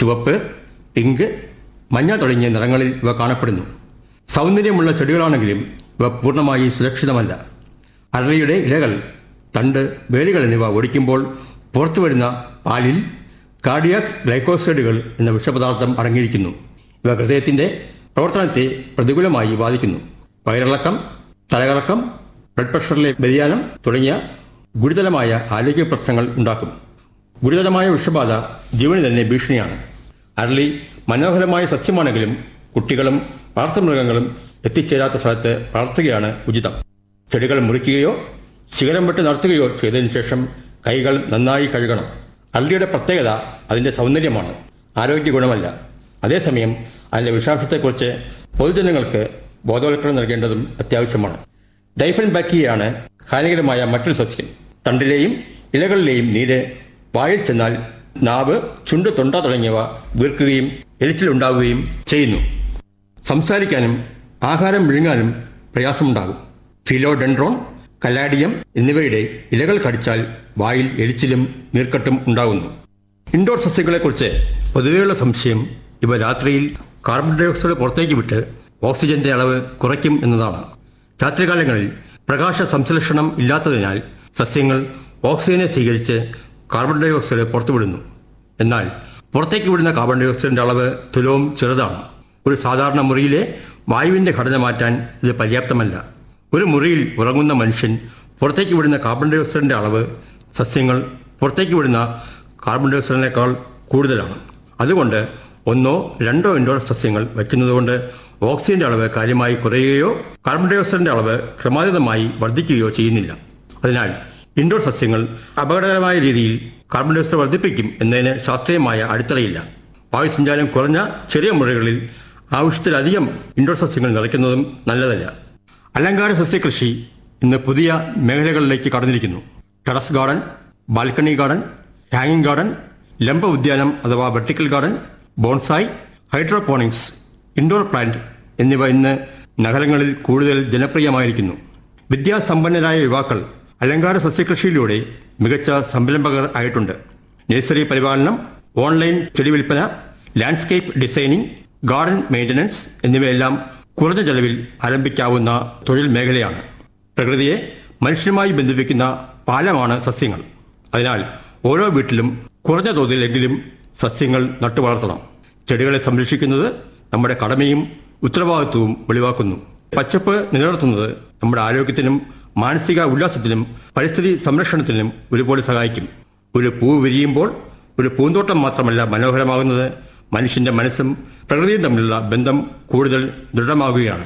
ചുവപ്പ് പിങ്ക് മഞ്ഞ തുടങ്ങിയ നിറങ്ങളിൽ ഇവ കാണപ്പെടുന്നു സൗന്ദര്യമുള്ള ചെടികളാണെങ്കിലും ഇവ പൂർണ്ണമായി സുരക്ഷിതമല്ല അരളിയുടെ ഇലകൾ തണ്ട് വേരുകൾ എന്നിവ ഒടിക്കുമ്പോൾ പുറത്തു വരുന്ന പാലിൽ കാർഡിയാക് ഗ്ലൈക്കോസൈഡുകൾ എന്ന വിഷപദാർത്ഥം അടങ്ങിയിരിക്കുന്നു ഇവ ഹൃദയത്തിൻ്റെ പ്രവർത്തനത്തെ പ്രതികൂലമായി ബാധിക്കുന്നു വയറിളക്കം തലകറക്കം ബ്ലഡ് പ്രഷറിലെ വ്യതിയാനം തുടങ്ങിയ ഗുരുതരമായ ആരോഗ്യ പ്രശ്നങ്ങൾ ഉണ്ടാക്കും ഗുരുതരമായ വിഷബാധ ജീവന് തന്നെ ഭീഷണിയാണ് അരളി മനോഹരമായ സസ്യമാണെങ്കിലും കുട്ടികളും വളർത്തുമൃഗങ്ങളും എത്തിച്ചേരാത്ത സ്ഥലത്ത് വളർത്തുകയാണ് ഉചിതം ചെടികൾ മുറിക്കുകയോ ശിഖരം വെട്ട് നടത്തുകയോ ചെയ്തതിനു ശേഷം കൈകൾ നന്നായി കഴുകണം അരളിയുടെ പ്രത്യേകത അതിൻ്റെ സൗന്ദര്യമാണ് ആരോഗ്യ ഗുണമല്ല അതേസമയം അതിൻ്റെ വിഷാംശത്തെക്കുറിച്ച് പൊതുജനങ്ങൾക്ക് ബോധവൽക്കരണം നൽകേണ്ടതും അത്യാവശ്യമാണ് ഡൈഫൻ ബാക്ടീരിയയാണ് ഹാനികരമായ മറ്റൊരു സസ്യം തണ്ടിലെയും ഇലകളിലെയും നീര് വായിൽ ചെന്നാൽ നാവ് ചുണ്ട് തൊണ്ട തുടങ്ങിയവ വീർക്കുകയും എരിച്ചിലുണ്ടാവുകയും ചെയ്യുന്നു സംസാരിക്കാനും ആഹാരം വിഴുങ്ങാനും പ്രയാസമുണ്ടാകും ഫിലോഡെൻഡ്രോൺ കലാഡിയം എന്നിവയുടെ ഇലകൾ കടിച്ചാൽ വായിൽ എരിച്ചിലും നീർക്കെട്ടും ഉണ്ടാകുന്നു ഇൻഡോർ സസ്യങ്ങളെക്കുറിച്ച് പൊതുവെയുള്ള സംശയം ഇവ രാത്രിയിൽ കാർബൺ ഡൈ ഓക്സൈഡ് പുറത്തേക്ക് വിട്ട് ഓക്സിജന്റെ അളവ് കുറയ്ക്കും എന്നതാണ് രാത്രികാലങ്ങളിൽ പ്രകാശ സംശ്ലേഷണം ഇല്ലാത്തതിനാൽ സസ്യങ്ങൾ ഓക്സിജനെ സ്വീകരിച്ച് കാർബൺ ഡൈ ഓക്സൈഡ് പുറത്തുവിടുന്നു എന്നാൽ പുറത്തേക്ക് വിടുന്ന കാർബൺ ഡൈ ഓക്സൈഡിന്റെ അളവ് തുലവും ചെറുതാണ് ഒരു സാധാരണ മുറിയിലെ വായുവിന്റെ ഘടന മാറ്റാൻ ഇത് പര്യാപ്തമല്ല ഒരു മുറിയിൽ ഉറങ്ങുന്ന മനുഷ്യൻ പുറത്തേക്ക് വിടുന്ന കാർബൺ ഡൈ ഓക്സൈഡിന്റെ അളവ് സസ്യങ്ങൾ പുറത്തേക്ക് വിടുന്ന കാർബൺ ഡൈ ഓക്സൈഡിനേക്കാൾ കൂടുതലാണ് അതുകൊണ്ട് ഒന്നോ രണ്ടോ ഇൻഡോർ സസ്യങ്ങൾ വയ്ക്കുന്നതുകൊണ്ട് ഓക്സിജന്റെ അളവ് കാര്യമായി കുറയുകയോ കാർബൺ ഡൈ ഓക്സൈഡിന്റെ അളവ് ക്രമാതീതമായി വർദ്ധിക്കുകയോ ചെയ്യുന്നില്ല അതിനാൽ ഇൻഡോർ സസ്യങ്ങൾ അപകടകരമായ രീതിയിൽ കാർബൺ ഡൈ ഓക്സൈഡ് വർദ്ധിപ്പിക്കും എന്നതിന് ശാസ്ത്രീയമായ അടിത്തറയില്ല വായുസഞ്ചാരം കുറഞ്ഞ ചെറിയ മുറികളിൽ ആവശ്യത്തിലധികം ഇൻഡോർ സസ്യങ്ങൾ നിറയ്ക്കുന്നതും നല്ലതല്ല അലങ്കാര സസ്യകൃഷി ഇന്ന് പുതിയ മേഖലകളിലേക്ക് കടന്നിരിക്കുന്നു ടെറസ് ഗാർഡൻ ബാൽക്കണി ഗാർഡൻ ഹാങ്ങിങ് ഗാർഡൻ ലംബ ഉദ്യാനം അഥവാ vertical garden bonsai hydroponics indoor plant എന്നിവ ഇന്ന് നഗരങ്ങളിൽ കൂടുതൽ ജനപ്രിയമായിരിക്കുന്നു വിദ്യാസമ്പന്നരായ യുവാക്കൾ അലങ്കാര സസ്യകൃഷിയിലൂടെ മികച്ച സംരംഭകർ ആയിട്ടുണ്ട് നഴ്സറി പരിപാലനം ഓൺലൈൻ ചെടി വിൽപ്പന ലാൻഡ്സ്കേപ്പ് ഡിസൈനിങ് ഗാർഡൻ മെയിൻ്റനൻസ് എന്നിവയെല്ലാം കുറഞ്ഞ ചെലവിൽ ആരംഭിക്കാവുന്ന തൊഴിൽ മേഖലയാണ് പ്രകൃതിയെ മനുഷ്യനുമായി ബന്ധിപ്പിക്കുന്ന പാലമാണ് സസ്യങ്ങൾ അതിനാൽ ഓരോ വീട്ടിലും കുറഞ്ഞ തോതിലെങ്കിലും സസ്യങ്ങൾ നട്ടുവളർത്തണം ചെടികളെ സംരക്ഷിക്കുന്നത് നമ്മുടെ കടമയും ഉത്തരവാദിത്വവും വെളിവാക്കുന്നു പച്ചപ്പ് നിലനിർത്തുന്നത് നമ്മുടെ ആരോഗ്യത്തിനും മാനസിക ഉല്ലാസത്തിനും പരിസ്ഥിതി സംരക്ഷണത്തിനും ഒരുപോലെ സഹായിക്കും ഒരു പൂവ് വിരിയുമ്പോൾ ഒരു പൂന്തോട്ടം മാത്രമല്ല മനോഹരമാകുന്നത് മനുഷ്യന്റെ മനസ്സും പ്രകൃതിയും തമ്മിലുള്ള ബന്ധം കൂടുതൽ ദൃഢമാകുകയാണ്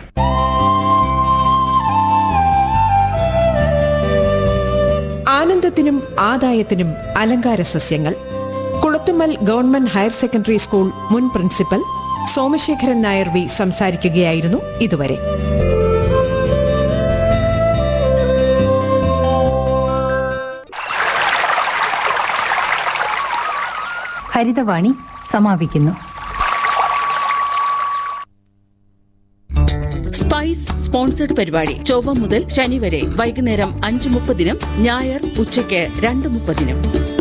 ആനന്ദത്തിനും ആദായത്തിനും അലങ്കാര സസ്യങ്ങൾ Kulathummal government higher secondary school മുൻ പ്രിൻസിപ്പൽ സോമശേഖരൻ നായർ വി സംസാരിക്കുകയായിരുന്നു ഇതുവരെ ഹരിതവാണി സമാപിക്കുന്നു സ്പൈസ് സ്പോൺസർഡ് പരിപാടി ചൊവ്വ മുതൽ ശനി വരെ വൈകുന്നേരം അഞ്ച് മുപ്പതിനും ഞായർ ഉച്ചയ്ക്ക് രണ്ട് മുപ്പതിനും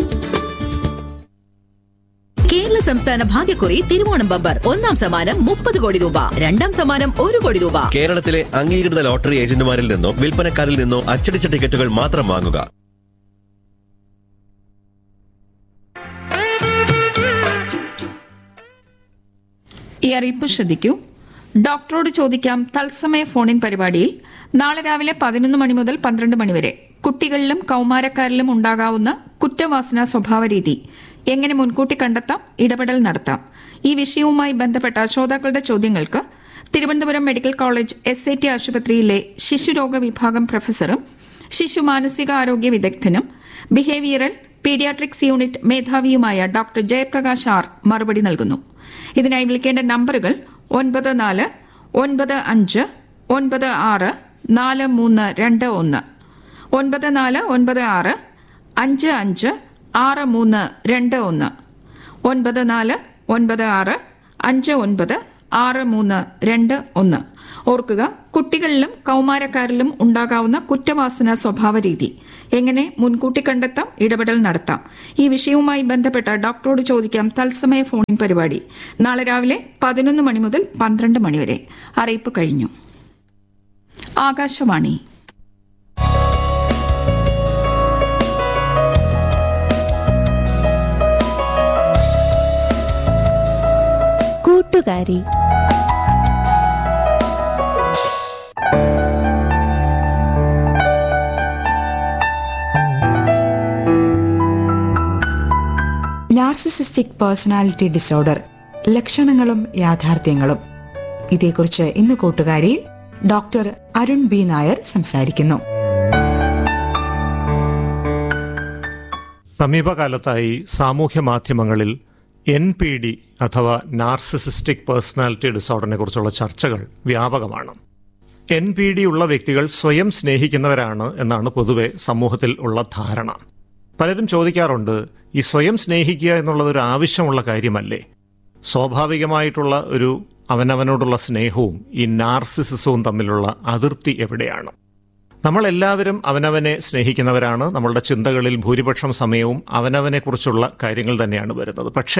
കേരള സംസ്ഥാന ഭാഗ്യക്കുറി തിരുവോണം ബമ്പർ ഒന്നാം സമ്മാനം മുപ്പത് കോടി രൂപ രണ്ടാം സമ്മാനം ഒരു കോടി രൂപ കേരളത്തിലെ അംഗീകൃത ലോട്ടറി ഏജന്റുമാരിൽ നിന്നോ വിൽപ്പനക്കാരിൽ നിന്നോ അച്ചടിച്ച ടിക്കറ്റുകൾ മാത്രം വാങ്ങുക ഈ അറിയിപ്പ് ശ്രദ്ധിക്കൂ ഡോക്ടറോട് ചോദിക്കാം തത്സമയ ഫോണിൻ പരിപാടിയിൽ നാളെ രാവിലെ പതിനൊന്ന് മണി മുതൽ പന്ത്രണ്ട് മണി വരെ കുട്ടികളിലും കൗമാരക്കാരിലും ഉണ്ടാകാവുന്ന കുറ്റവാസന സ്വഭാവ രീതി എങ്ങനെ മുൻകൂട്ടി കണ്ടെത്താം ഇടപെടൽ നടത്താം ഈ വിഷയവുമായി ബന്ധപ്പെട്ട ശ്രോതാക്കളുടെ ചോദ്യങ്ങൾക്ക് Thiruvananthapuram medical college S I T ആശുപത്രിയിലെ ശിശുരോഗ വിഭാഗം പ്രൊഫസറും ശിശു മാനസികാരോഗ്യ വിദഗ്ധനും ബിഹേവിയറൽ പീഡിയാട്രിക്സ് യൂണിറ്റ് മേധാവിയുമായ ഡോക്ടർ ജയപ്രകാശ് ആർ മറുപടി നൽകുന്നു ഇതിനായി വിളിക്കേണ്ട നമ്പറുകൾ ഒൻപത് നാല് ഒൻപത് അഞ്ച് ഒൻപത് ആറ് നാല് മൂന്ന് രണ്ട് ഒന്ന് ഒൻപത് നാല് ഒൻപത് ആറ് അഞ്ച് അഞ്ച് ആറ് മൂന്ന് രണ്ട് ഒന്ന് ഒൻപത് നാല് ഒൻപത് ആറ് അഞ്ച് ഒൻപത് ആറ് മൂന്ന് രണ്ട് ഒന്ന് ഓർക്കുക കുട്ടികളിലും കൗമാരക്കാരിലും ഉണ്ടാകാവുന്ന കുറ്റവാസന സ്വഭാവ രീതി എങ്ങനെ മുൻകൂട്ടി കണ്ടെത്താം ഇടപെടൽ നടത്താം ഈ വിഷയവുമായി ബന്ധപ്പെട്ട ഡോക്ടറോട് ചോദിക്കാം തത്സമയ ഫോണിൻ പരിപാടി നാളെ രാവിലെ പതിനൊന്ന് മണി മുതൽ പന്ത്രണ്ട് മണി വരെ അറിയിപ്പ് കഴിഞ്ഞു ആകാശവാണി കൂട്ടുകാരി നാർസിസിസ്റ്റിക് പേഴ്സണാലിറ്റി ഡിസോർഡർ ലക്ഷണങ്ങളും യാഥാർത്ഥ്യങ്ങളും ഇതേക്കുറിച്ച് ഇന്ന് കൂട്ടുകാരിയിൽ ഡോക്ടർ അരുൺ ബി നായർ സംസാരിക്കുന്നു സമീപകാലത്തായി സാമൂഹ്യ മാധ്യമങ്ങളിൽ എൻ പി ഡി അഥവാ നാർസിസിസ്റ്റിക് പേഴ്സണാലിറ്റി ഡിസോർഡറിനെ കുറിച്ചുള്ള ചർച്ചകൾ വ്യാപകമാണ് എൻ പി ഡി ഉള്ള വ്യക്തികൾ സ്വയം സ്നേഹിക്കുന്നവരാണ് എന്നാണ് പൊതുവെ സമൂഹത്തിൽ ഉള്ള ധാരണ പലരും ചോദിക്കാറുണ്ട് ഈ സ്വയം സ്നേഹിക്കുക എന്നുള്ളത് ഒരു ആവശ്യമുള്ള കാര്യമല്ലേ സ്വാഭാവികമായിട്ടുള്ള ഒരു അവനവനോടുള്ള സ്നേഹവും ഈ നാർസിസിസവും തമ്മിലുള്ള അതിർത്തി എവിടെയാണ് നമ്മൾ എല്ലാവരും അവനവനെ സ്നേഹിക്കുന്നവരാണ് നമ്മളുടെ ചിന്തകളിൽ ഭൂരിപക്ഷം സമയവും അവനവനെക്കുറിച്ചുള്ള കാര്യങ്ങൾ തന്നെയാണ് വരുന്നത് പക്ഷേ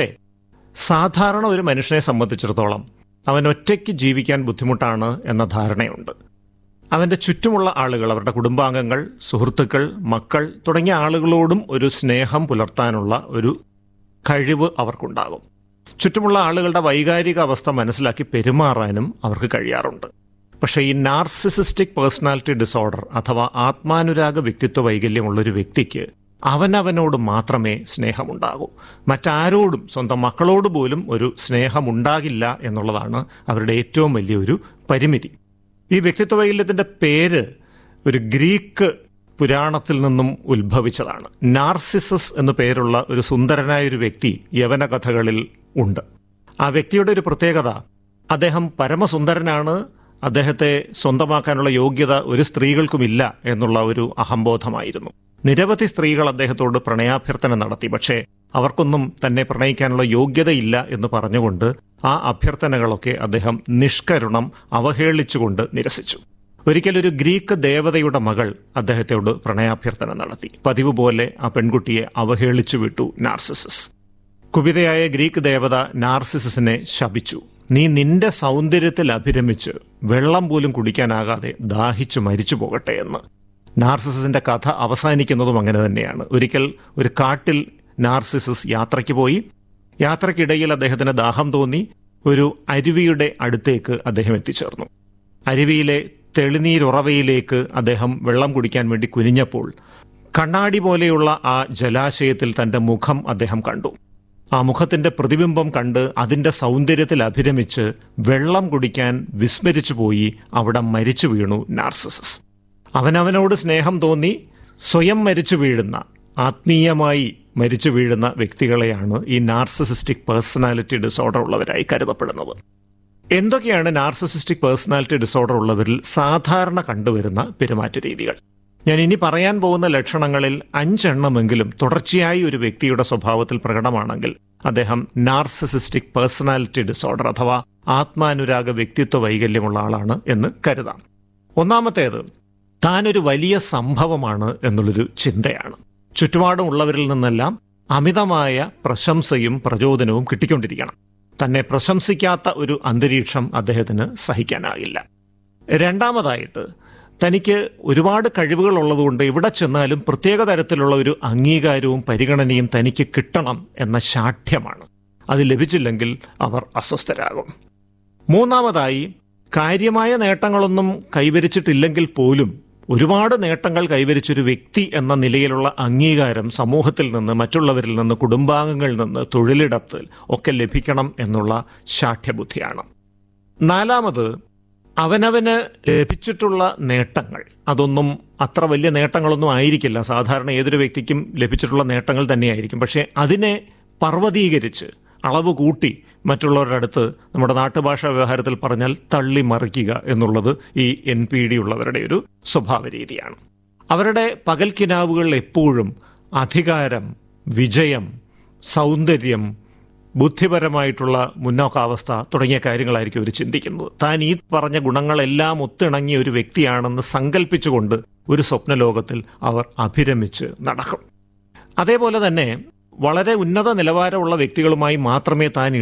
സാധാരണ ഒരു മനുഷ്യനെ സംബന്ധിച്ചിടത്തോളം അവൻ ഒറ്റയ്ക്ക് ജീവിക്കാൻ ബുദ്ധിമുട്ടാണ് എന്ന ധാരണയുണ്ട് അവൻ്റെ ചുറ്റുമുള്ള ആളുകൾ അവരുടെ കുടുംബാംഗങ്ങൾ സുഹൃത്തുക്കൾ മക്കൾ തുടങ്ങിയ ആളുകളോടും ഒരു സ്നേഹം പുലർത്താനുള്ള ഒരു കഴിവ് അവർക്കുണ്ടാകും ചുറ്റുമുള്ള ആളുകളുടെ വൈകാരിക അവസ്ഥ മനസ്സിലാക്കി പെരുമാറാനും അവർക്ക് കഴിയാറുണ്ട് പക്ഷേ ഈ നാർസിസിസ്റ്റിക് പേഴ്സണാലിറ്റി ഡിസോർഡർ അഥവാ ആത്മാനുരാഗ വ്യക്തിത്വ വൈകല്യമുള്ള ഒരു വ്യക്തിക്ക് അവനവനോട് മാത്രമേ സ്നേഹമുണ്ടാകൂ മറ്റാരോടും സ്വന്തം മക്കളോട് പോലും ഒരു സ്നേഹമുണ്ടാകില്ല എന്നുള്ളതാണ് അവരുടെ ഏറ്റവും വലിയൊരു പരിമിതി ഈ വ്യക്തിത്വ വൈകല്യത്തിന്റെ പേര് ഒരു ഗ്രീക്ക് പുരാണത്തിൽ നിന്നും ഉത്ഭവിച്ചതാണ് നാർസിസസ് എന്നു പേരുള്ള ഒരു സുന്ദരനായ ഒരു വ്യക്തി യവന കഥകളിൽ ഉണ്ട് ആ വ്യക്തിയുടെ ഒരു പ്രത്യേകത അദ്ദേഹം പരമസുന്ദരനാണ് അദ്ദേഹത്തെ സ്വന്തമാക്കാനുള്ള യോഗ്യത ഒരു സ്ത്രീകൾക്കുമില്ല എന്നുള്ള ഒരു അഹംബോധമായിരുന്നു നിരവധി സ്ത്രീകൾ അദ്ദേഹത്തോട് പ്രണയാഭ്യർത്ഥന നടത്തി പക്ഷേ അവർക്കൊന്നും തന്നെ പ്രണയിക്കാനുള്ള യോഗ്യതയില്ല എന്ന് പറഞ്ഞുകൊണ്ട് ആ അഭ്യർത്ഥനകളൊക്കെ അദ്ദേഹം നിഷ്കരുണം അവഹേളിച്ചുകൊണ്ട് നിരസിച്ചു ഒരിക്കൽ ഒരു ഗ്രീക്ക് ദേവതയുടെ മകൾ അദ്ദേഹത്തോട് പ്രണയാഭ്യർത്ഥന നടത്തി പതിവ് പോലെ ആ പെൺകുട്ടിയെ അവഹേളിച്ചു വിട്ടു നാർസിസസ് കുപിതയായ ഗ്രീക്ക് ദേവത നാർസിസസിനെ ശപിച്ചു നീ നിന്റെ സൗന്ദര്യത്തിൽ അഭിരമിച്ച് വെള്ളം പോലും കുടിക്കാനാകാതെ ദാഹിച്ചു മരിച്ചു പോകട്ടെ എന്ന് നാർസിസസിന്റെ കഥ അവസാനിക്കുന്നതും അങ്ങനെ തന്നെയാണ് ഒരിക്കൽ ഒരു കാട്ടിൽ നാർസിസസ് യാത്രയ്ക്ക് പോയി യാത്രക്കിടയിൽ അദ്ദേഹത്തിന് ദാഹം തോന്നി ഒരു അരുവിയുടെ അടുത്തേക്ക് അദ്ദേഹം എത്തിച്ചേർന്നു അരുവിയിലെ തെളിനീരുറവയിലേക്ക് അദ്ദേഹം വെള്ളം കുടിക്കാൻ വേണ്ടി കുനിഞ്ഞപ്പോൾ കണ്ണാടി പോലെയുള്ള ആ ജലാശയത്തിൽ തന്റെ മുഖം അദ്ദേഹം കണ്ടു ആ മുഖത്തിന്റെ പ്രതിബിംബം കണ്ട് അതിന്റെ സൗന്ദര്യത്തിൽ അഭിരമിച്ച് വെള്ളം കുടിക്കാൻ വിസ്മരിച്ചു പോയി അവിടെ മരിച്ചു വീണു നാർസിസസ് അവനവനോട് സ്നേഹം തോന്നി സ്വയം മരിച്ചു വീഴുന്ന ആത്മീയമായി മരിച്ചു വീഴുന്ന വ്യക്തികളെയാണ് ഈ നാർസിസിസ്റ്റിക് പേഴ്സണാലിറ്റി ഡിസോർഡർ ഉള്ളവരായി കരുതപ്പെടുന്നത് എന്തൊക്കെയാണ് നാർസിസിസ്റ്റിക് പേഴ്സണാലിറ്റി ഡിസോർഡർ ഉള്ളവരിൽ സാധാരണ കണ്ടുവരുന്ന പെരുമാറ്റ രീതികൾ ഞാൻ ഇനി പറയാൻ പോകുന്ന ലക്ഷണങ്ങളിൽ അഞ്ചെണ്ണമെങ്കിലും തുടർച്ചയായി ഒരു വ്യക്തിയുടെ സ്വഭാവത്തിൽ പ്രകടമാണെങ്കിൽ അദ്ദേഹം നാർസിസിസ്റ്റിക് പേഴ്സണാലിറ്റി ഡിസോർഡർ അഥവാ ആത്മാനുരാഗ വ്യക്തിത്വ വൈകല്യമുള്ള ആളാണ് എന്ന് കരുതാം ഒന്നാമത്തേത് താനൊരു വലിയ സംഭവമാണ് എന്നുള്ളൊരു ചിന്തയാണ് ചുറ്റുപാടുമുള്ളവരിൽ നിന്നെല്ലാം അമിതമായ പ്രശംസയും പ്രചോദനവും കിട്ടിക്കൊണ്ടിരിക്കണം തന്നെ പ്രശംസിക്കാത്ത ഒരു അന്തരീക്ഷം അദ്ദേഹത്തിന് സഹിക്കാനാകില്ല രണ്ടാമതായിട്ട് തനിക്ക് ഒരുപാട് കഴിവുകൾ ഉള്ളതുകൊണ്ട് ഇവിടെ ചെന്നാലും പ്രത്യേക തരത്തിലുള്ള ഒരു അംഗീകാരവും പരിഗണനയും തനിക്ക് കിട്ടണം എന്ന ശാഠ്യമാണ് അത് ലഭിച്ചില്ലെങ്കിൽ അവർ അസ്വസ്ഥരാകും മൂന്നാമതായി കാര്യമായ നേട്ടങ്ങളൊന്നും കൈവരിച്ചിട്ടില്ലെങ്കിൽ പോലും ഒരുപാട് നേട്ടങ്ങൾ കൈവരിച്ചൊരു വ്യക്തി എന്ന നിലയിലുള്ള അംഗീകാരം സമൂഹത്തിൽ നിന്ന് മറ്റുള്ളവരിൽ നിന്ന് കുടുംബാംഗങ്ങളിൽ നിന്ന് തൊഴിലിടത്തിൽ ഒക്കെ ലഭിക്കണം എന്നുള്ള ശാഠ്യബുദ്ധിയാണ് നാലാമത് അവനവന് ലഭിച്ചിട്ടുള്ള നേട്ടങ്ങൾ അതൊന്നും അത്ര വലിയ നേട്ടങ്ങളൊന്നും ആയിരിക്കില്ല സാധാരണ ഏതൊരു വ്യക്തിക്കും ലഭിച്ചിട്ടുള്ള നേട്ടങ്ങൾ തന്നെയായിരിക്കും പക്ഷേ അതിനെ പർവ്വതീകരിച്ച് അളവ് കൂട്ടി മറ്റുള്ളവരുടെ അടുത്ത് നമ്മുടെ നാട്ടുഭാഷാ വ്യവഹാരത്തിൽ പറഞ്ഞാൽ തള്ളി മറിക്കുക എന്നുള്ളത് ഈ എൻ പി ഡി ഉള്ളവരുടെ ഒരു സ്വഭാവ രീതിയാണ് അവരുടെ പകൽക്കിനാവുകൾ എപ്പോഴും അധികാരം വിജയം സൗന്ദര്യം ബുദ്ധിപരമായിട്ടുള്ള മുന്നോക്കാവസ്ഥ തുടങ്ങിയ കാര്യങ്ങളായിരിക്കും അവർ ചിന്തിക്കുന്നത് താൻ ഈ പറഞ്ഞ ഗുണങ്ങളെല്ലാം ഒത്തിണങ്ങിയ ഒരു വ്യക്തിയാണെന്ന് സങ്കല്പിച്ചുകൊണ്ട് ഒരു സ്വപ്നലോകത്തിൽ അവർ അഭിരമിച്ച് നടക്കും അതേപോലെ തന്നെ വളരെ ഉന്നത നിലവാരമുള്ള വ്യക്തികളുമായി മാത്രമേ താൻ